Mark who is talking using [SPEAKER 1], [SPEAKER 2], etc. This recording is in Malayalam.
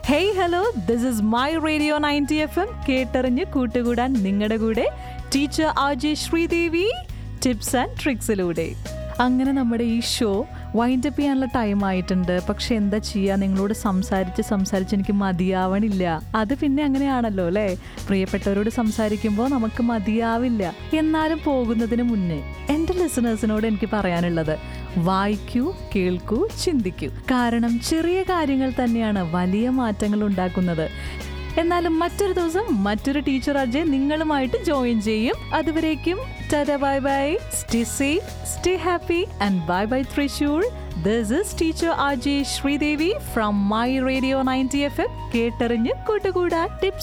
[SPEAKER 1] hey hello this is my radio ninety F M കേട്ടറിഞ്ഞ് കൂട്ടുകൂടാൻ നിങ്ങളുടെ കൂടെ teacher Aji Sreedevi tips and ട്രിക്സിലൂടെ അങ്ങനെ നമ്മുടെ ഈ ഷോ വൈൻഡപ്പ് ചെയ്യാനുള്ള ടൈം ആയിട്ടുണ്ട് പക്ഷെ എന്താ ചെയ്യുക നിങ്ങളോട് സംസാരിച്ച് സംസാരിച്ച് എനിക്ക് മതിയാവണില്ല അത് പിന്നെ അങ്ങനെയാണല്ലോ അല്ലേ പ്രിയപ്പെട്ടവരോട് സംസാരിക്കുമ്പോൾ നമുക്ക് മതിയാവില്ല എന്നാലും പോകുന്നതിന് മുന്നേ എൻ്റെ ലിസണേഴ്സിനോട് എനിക്ക് പറയാനുള്ളത് വായിക്കൂ കേൾക്കൂ ചിന്തിക്കൂ കാരണം ചെറിയ കാര്യങ്ങൾ തന്നെയാണ് വലിയ മാറ്റങ്ങൾ ഉണ്ടാക്കുന്നത് എന്നാലും മറ്റൊരു ദിവസം മറ്റൊരു ടീച്ചർ അജയ് നിങ്ങളുമായിട്ട് ജോയിൻ ചെയ്യും അതുവരേക്കും tata bye bye stay safe stay happy and bye bye Thrissur this is teacher Ajay Sreedevi from my radio ninety F M കേട്ടറിഞ്ഞ് കൂട്ടുകൂടാൻ ടിപ്സ്